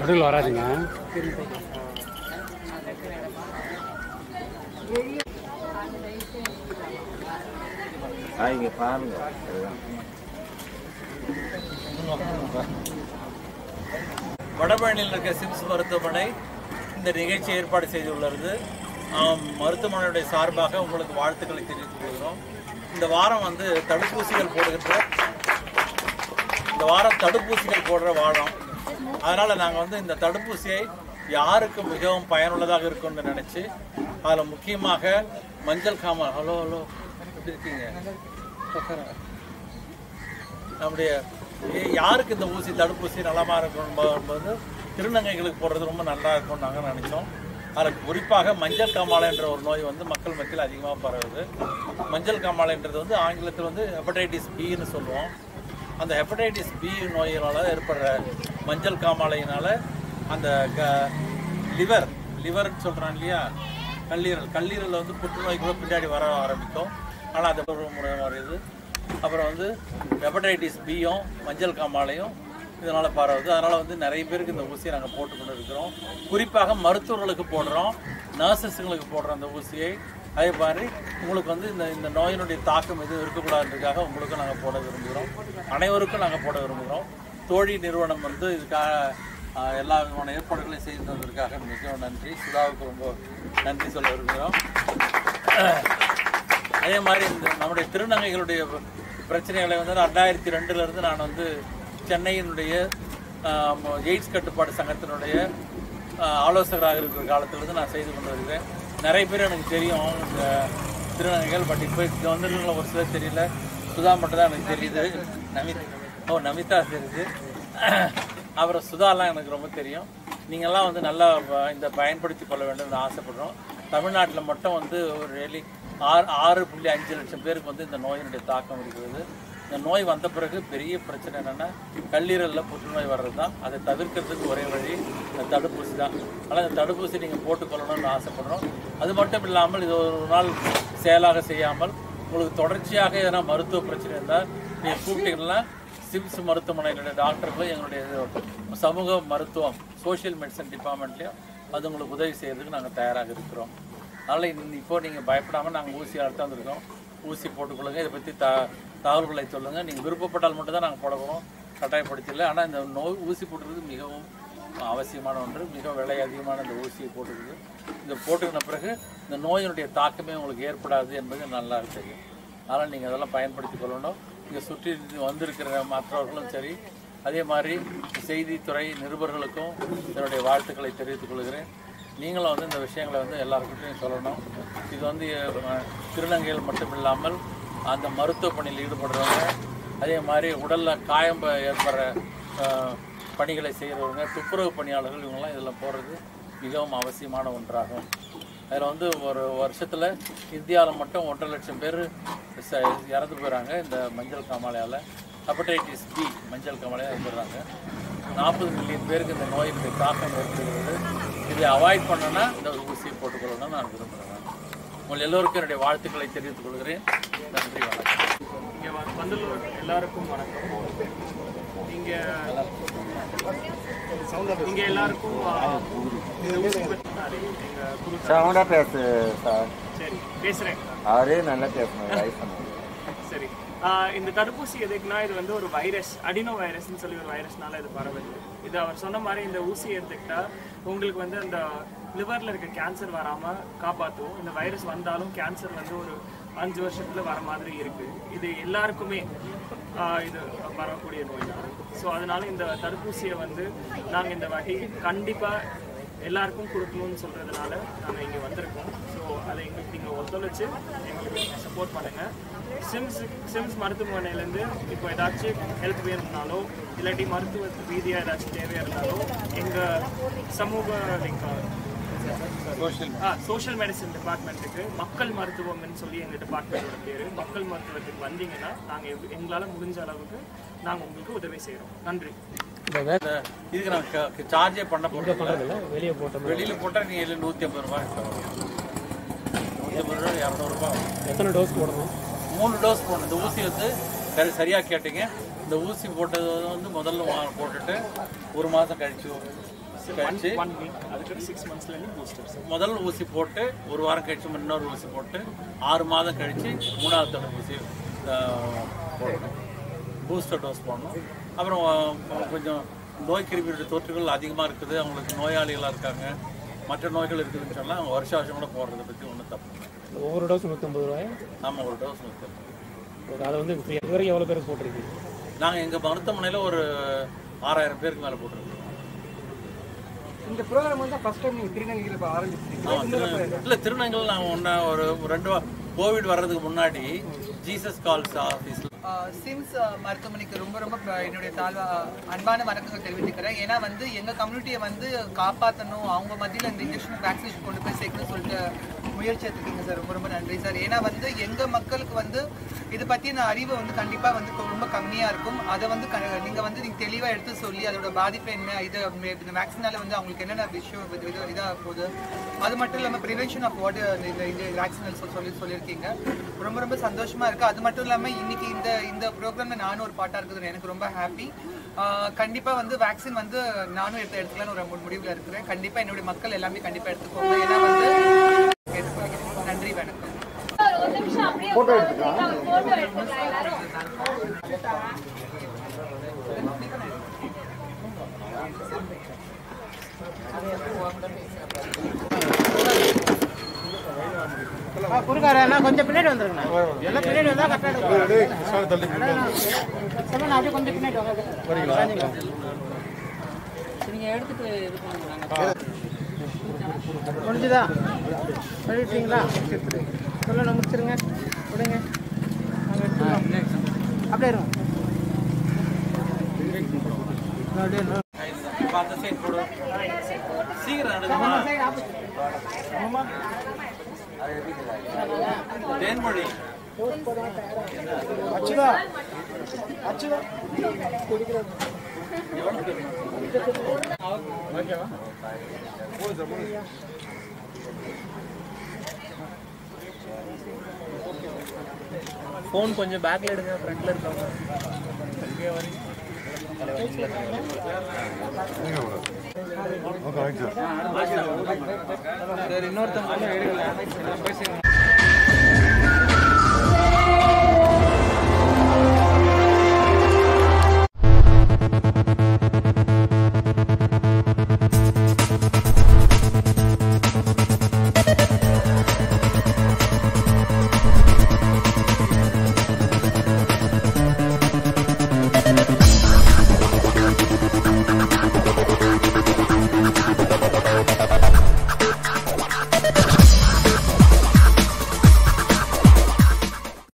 நடுவில் வராதுங்க ஆ இங்கே பாருங்க அதுதான் வடபழனியில் இருக்க சிம்ஸ் மருத்துவமனை இந்த நிகழ்ச்சி ஏற்பாடு செய்துள்ளது ஆம், மருத்துவமனையுடைய சார்பாக உங்களுக்கு வாழ்த்துக்களை தெரிவித்துக் கொள்கிறோம் இந்த வாரம் வந்து தடுப்பூசிகள் போடுகின்ற இந்த வாரம் தடுப்பூசிகள் போடுற வாரம் அதனால் நாங்கள் வந்து இந்த தடுப்பூசியை யாருக்கு மிகவும் பயனுள்ளதாக இருக்கும்னு நினச்சி அதில் முக்கியமாக மஞ்சள் காமல் ஹலோ ஹலோ எப்படி இருக்கீங்க உட்காருங்க. நம்முடைய ஏ- யாருக்கு இந்த ஊசி தடுப்பூசி நலமா இருக்கும் என்பது திருநங்கைகளுக்கு போடுறது ரொம்ப நல்லா இருக்கும்னு நாங்கள் நினைச்சோம் அதில் குறிப்பாக மஞ்சள் காமாலை என்ற ஒரு நோய் வந்து மக்கள் மத்தியில் அதிகமாக பரவுது மஞ்சள் காமாலைன்றது வந்து ஆங்கிலத்தில் வந்து ஹெப்படைட்டிஸ் பின்னு சொல்லுவோம் அந்த ஹெப்படைட்டிஸ் பி நோயினால் ஏற்படுற மஞ்சள் காமாலையினால் அந்த க லிவர் லிவர்னு சொல்கிறான் இல்லையா கல்லீரல் கல்லீரலில் வந்து புற்றுநோய் கூட பின்னாடி வர ஆரம்பிக்கும் ஆனால் அது ஒரு முறை வருது அப்புறம் வந்து ஹெப்படைட்டிஸ் பியும் மஞ்சள் காமாலையும் இதனால் பரவுது அதனால் வந்து நிறைய பேருக்கு இந்த ஊசியை நாங்கள் போட்டுக்கொண்டு இருக்கிறோம் குறிப்பாக மருத்துவர்களுக்கு போடுறோம் நர்சஸுங்களுக்கு போடுறோம் அந்த ஊசியை அதே மாதிரி உங்களுக்கு வந்து இந்த இந்த நோயினுடைய தாக்கம் எதுவும் இருக்கக்கூடாதுன்றதுக்காக உங்களுக்கும் நாங்கள் போட விரும்புகிறோம் அனைவருக்கும் நாங்கள் போட விரும்புகிறோம் தோழி நிறுவனம் வந்து இதுக்காக ஆஹ், எல்லா விதமான ஏற்பாடுகளையும் செய்து தந்ததற்காக மிகவும் நன்றி சுதாவுக்கு ரொம்ப நன்றி சொல்ல விரும்புகிறோம் அதே மாதிரி இந்த நம்முடைய திருநங்கைகளுடைய பிரச்சனைகளை வந்து ரெண்டாயிரத்தி ரெண்டுல இருந்து நான் வந்து சென்னையினுடைய ஆம், எய்ட்ஸ் கட்டுப்பாடு சங்கத்தினுடைய ஆ, ஆலோசகராக இருக்கிற காலத்திலிருந்து நான் செய்து கொண்டு வருகிறேன் நிறைய பேர் எனக்கு தெரியும் இந்த திருநங்கைகள் பட் இப்போ இங்கே வந்திருக்கிற ஒரு சிலர் தெரியல சுதா மட்டும் தான் எனக்கு தெரியுது நமித் ஓ நமிதா தெரியுது அப்புறம் சுதாலாம் எனக்கு ரொம்ப தெரியும் நீங்கள்லாம் வந்து நல்லா வ- இந்த பயன்படுத்தி கொள்ள வேண்டும்னு ஆசைப்படுறோம் தமிழ்நாட்டில் மட்டும் வந்து ஒரு really ஆறு ஆறு புள்ளி அஞ்சு லட்சம் பேருக்கு வந்து இந்த நோயினுடைய தாக்கம் இருக்கிறது இந்த நோய் வந்த பிறகு பெரிய பிரச்சனை என்னென்னா கல்லீரலில் புற்றுநோய் வர்றது தான் அதை தவிர்க்கிறதுக்கு ஒரே வழி இந்த தடுப்பூசி தான் ஆனால் இந்த தடுப்பூசி நீங்கள் போட்டுக்கொள்ளணும்னு ஆசைப்படுறோம் அது மட்டும் இல்லாமல் இது ஒரு நாள் செயலாக செய்யாமல் உங்களுக்கு தொடர்ச்சியாக எதனா மருத்துவ பிரச்சனை இருந்தால் நீங்கள் கூப்பிட்டீங்கன்னா சிம்ஸ் மருத்துவமனையினுடைய டாக்டர்களும் எங்களுடைய சமூக மருத்துவம் சோஷியல் மெடிசன் டிபார்ட்மெண்ட்லேயும் அது உங்களுக்கு உதவி செய்யறதுக்கு நாங்கள் தயாராக இருக்கிறோம் அதனால் இந்த இப்போ நீங்கள் பயப்படாமல் நாங்கள் ஊசி அடுத்து வந்திருக்கோம் ஊசி போட்டுக்கொள்ளுங்க இதை பற்றி த தகவல்களை சொல்லுங்கள் நீங்கள் விருப்பப்பட்டால் மட்டும் தான் நாங்கள் போட போகிறோம் கட்டாயப்படுத்தல ஆனால் இந்த நோய் ஊசி போட்டுறது மிகவும் அவசியமான ஒன்று மிக விலை அதிகமான இந்த ஊசியை போட்டுக்கிறது இந்த போட்டுக்கின பிறகு இந்த நோயினுடைய தாக்கமே உங்களுக்கு ஏற்படாது என்பது நல்லா தெரியும் அதனால் நீங்கள் அதெல்லாம் பயன்படுத்தி கொள்ளணும் இங்கே சுற்றி வந்திருக்கிற மற்றவர்களும் சரி அதே மாதிரி செய்தித்துறை நிருபர்களுக்கும் என்னுடைய வாழ்த்துக்களை தெரிவித்துக் கொள்கிறேன் நீங்களும் வந்து இந்த விஷயங்களை வந்து எல்லாருக்கிட்டையும் சொல்லணும் இது வந்து அஹ், திருநங்கைகள் மட்டும் இல்லாமல் அந்த மருத்துவ பணியில் ஈடுபடுறவங்க அதே மாதிரி உடலில் காயம் ப- ஏற்படுற அஹ், பணிகளை செய்கிறவங்க துப்புரவு பணியாளர்கள் இவங்கெல்லாம் இதில் போகிறது மிகவும் அவசியமான ஒன்றாகும் அதில் வந்து ஒரு வருஷத்தில் இந்தியாவில் மட்டும் ஒன்றரை லட்சம் பேர் ச- இறந்து போயிறாங்க இந்த மஞ்சள் காமாலையால் ஹெப்படைட்டிஸ் பி மஞ்சள் காமாலையாக இறந்துடுறாங்க நாற்பது மில்லியன் பேருக்கு இந்த நோயினுடைய தாக்கம் ஏற்படுகிறது இதை அவாய்ட் பண்ணனா இந்த ஒரு ஊசியை போட்டுக்கொள்ளணும்னு நான் விரும்புகிறேன் உங்கள் எல்லோருக்கும் என்னுடைய வாழ்த்துக்களை தெரிவித்துக் கொள்கிறேன் நன்றி வணக்கம் இங்கே வந்துள்ளவர் எல்லாருக்கும் வணக்கம் இங்கே இங்கே எல்லாருக்கும் ஆ, இந்த ஊசி பற்றி எங்கள் குரு சவுண்டாக பேசு சார் சரி பேசுகிறேன் அவரே நல்லா பேசணும் லைஃப் பண்ணுங்க சரி ஆ, இந்த தடுப்பூசி எதுக்குன்னா இது வந்து ஒரு வைரஸ் அடினோ வைரஸ்னு சொல்லி ஒரு வைரஸ்னால இது பரவுது இது அவர் சொன்ன மாதிரி இந்த ஊசி எடுத்துக்கிட்டா உங்களுக்கு வந்து அந்த லிவரில் இருக்க கேன்சர் வராமல் காப்பாற்றும் இந்த வைரஸ் வந்தாலும் கேன்சர் வந்து ஒரு அஞ்சு வருஷத்துல வர மாதிரி இருக்கு இது எல்லாருக்குமே ஆ, இது வரக்கூடிய நோய் தான் ஸோ அதனால இந்த தடுப்பூசியை வந்து நாங்கள் இந்த வாட்டி கண்டிப்பாக எல்லாருக்கும் கொடுக்கணும்னு சொல்கிறதுனால நாங்கள் இங்கே வந்திருக்கோம் ஸோ அதை எங்களுக்கு நீங்கள் ஒத்துழைச்சு எங்களுக்கு சப்போர்ட் பண்ணுங்கள் சிம்ஸ் சிம்ஸ் மருத்துவமனையிலேருந்து இப்போ ஏதாச்சும் ஹெல்ப் வேணும்னாலோ இல்லாட்டி மருத்துவ ரீதியாக ஏதாச்சும் தேவையாக இருந்தாலோ எங்கள் சமூக லைக் சோஷியல் சோஷியல் மெடிசன் டிபார்ட்மெண்ட்டுக்கு மக்கள் மருத்துவம்னு சொல்லி எங்கள் டிபார்ட்மெண்ட்டோட பேர் மக்கள் மருத்துவத்துக்கு வந்தீங்கன்னா நாங்கள் எங்களால் முடிஞ்ச அளவுக்கு நாங்கள் உங்களுக்கு உதவி செய்கிறோம் நன்றி இந்த இதுக்கு நான் க- சார்ஜே பண்ண போகிறதில்ல வெளியே போட்டோம் வெளியில் போட்டால் நீ இல்லை நூற்றி ஐம்பது ரூபாய் நூற்றி ஐம்பது ரூபாய் இரநூறுபா எத்தனை டோஸ் போடணும் மூணு டோஸ் போடணும் இந்த ஊசி வந்து சரி சரியாக கேட்டீங்க இந்த ஊசி போட்டது வந்து முதல்ல வா- போட்டுட்டு ஒரு மாதம் கழிச்சு கழிச்சு ஒன் வீக் அதுக்கு சிக்ஸ் மந்த்ஸ்லேருந்து பூஸ்டர் சார் முதல் ஊசி போட்டு ஒரு வாரம் கழிச்சு இன்னொரு ஊசி போட்டு ஆறு மாதம் கழிச்சு மூணாவது தடுப்பூசி ஆஹ், போடணும் பூஸ்டர் டோஸ் போடணும் அப்புறம் ஆஹ், கொஞ்சம் நோய் கிருமியுடைய தொற்றுகள் அதிகமாக இருக்குது அவங்களுக்கு நோயாளிகளாக இருக்காங்க மற்ற நோய்கள் இருக்குதுன்னு சொன்னால் அவங்க வருஷ வருஷம் கூட போடுறத பற்றி ஒன்றும் தப்பு இல்லை ஒவ்வொரு டோஸ் நூற்றம்பது ரூபாய் நம்ம ஒரு டோஸ் நூற்றி அதை வந்து free. இது வரைக்கும் எவ்வளோ பேருக்கு போட்டிருக்கீங்க நாங்கள் எங்கள் மருத்துவமனையில் ஒரு ஆறாயிரம் பேருக்கு மேலே போட்டிருக்கோம் இந்த ப்ரோக்ராம் வந்து ஃபர்ஸ்ட் டைம் நீங்கள் திருநெல்வேலியில் இப்போ ஆரம்பிச்சிருக்கீங்க ஆமா, திரு- இல்ல திருநங்கல் நான் ஒன்று ஒரு ரெண்டு வா- கோவிட் வர்றதுக்கு முன்னாடி ஜீசஸ் கால்ஸ் ஆஃபீஸில் சிம்ஸ் மருத்துவமனைக்கு ரொம்ப ரொம்ப ப- என்னுடைய தாழ்வா அன்பான வணக்கங்கள் தெரிவித்துக்கிறேன் ஏன்னா வந்து எங்கள் கம்யூனிட்டியை வந்து காப்பாற்றணும் அவங்க மத்தியில் இந்த இன்ஜெக்ஷன் வேக்சினேஷன் கொண்டு போய் சேர்க்கணும்னு சொல்லிட்டு முயற்சி எடுத்துருக்கீங்க சார் ரொம்ப ரொம்ப நன்றி சார் ஏன்னா வந்து எங்கள் மக்களுக்கு வந்து இதை பற்றின அறிவு வந்து கண்டிப்பாக வந்து கொ- ரொம்ப கம்மியாக இருக்கும் அதை வந்து நீங்கள் வந்து நீங்கள் தெளிவாக எடுத்து சொல்லி அதோட பாதிப்பு என்ன இது இந்த வேக்சினால வந்து அவங்களுக்கு என்னென்ன விஷயம் இது இது இதாக போகுது அது மட்டும் இல்லாமல் ப்ரிவென்ஷன் ஆஃப் வாட் இந்த இந்த வேக்சினல் சொல்லி சொல்லியிருக்கீங்க ரொம்ப ரொம்ப சந்தோஷமா இருக்கு அது மட்டும் இல்லாமல் இன்னைக்கு இந்த இந்த ப்ரோக்ராம்ல நானும் ஒரு பாட்டாக இருக்குது எனக்கு ரொம்ப ஹாப்பி கண்டிப்பா வந்து வேக்சின் வந்து நானும் எடுத்து எடுத்துக்கலாம்னு ஒரு மு- முடிவுல இருக்கிறேன் கண்டிப்பா என்னுடைய மக்கள் எல்லாமே கண்டிப்பா எடுத்துக்கோங்க ஏன்னா வந்து கேட்டுக்கொள்கிறேன். நன்றி வணக்கம் ஒரு நிமிஷம் அப்படியே உட்கார்ந்து போட்டோ எடுத்துக்கலாம் எல்லாரும் குறுக்காரண்ணா கொஞ்சம் பின்னாடி வந்துருங்கண்ணா எல்லாம் பின்னாடி வந்தா கரெக்டாக சொல்லுங்க அப்படியே கொஞ்சம் பின்னாடி வாங்க நீங்க எடுத்துட்டு இது பண்ணுங்க முடிஞ்சுதா முடிச்சிட்டீங்களா சொல்லுங்க முடிச்சிருங்க விடுங்க நாங்க எடுத்துக்கிறோம். அப்படியே இருங்க அப்படியே இருங்க. இப்போ அந்த சைடு போடு சீக்கிரம் நடக்குமா தேன்மொழி அச்சுதா அச்சுதா ஃபோன் கொஞ்சம் பேக்கில் எடுங்க ஃப்ரண்ட்டில் இருக்கவங்க சார் இன்னொருத்தவங்க வந்து எடுக்கல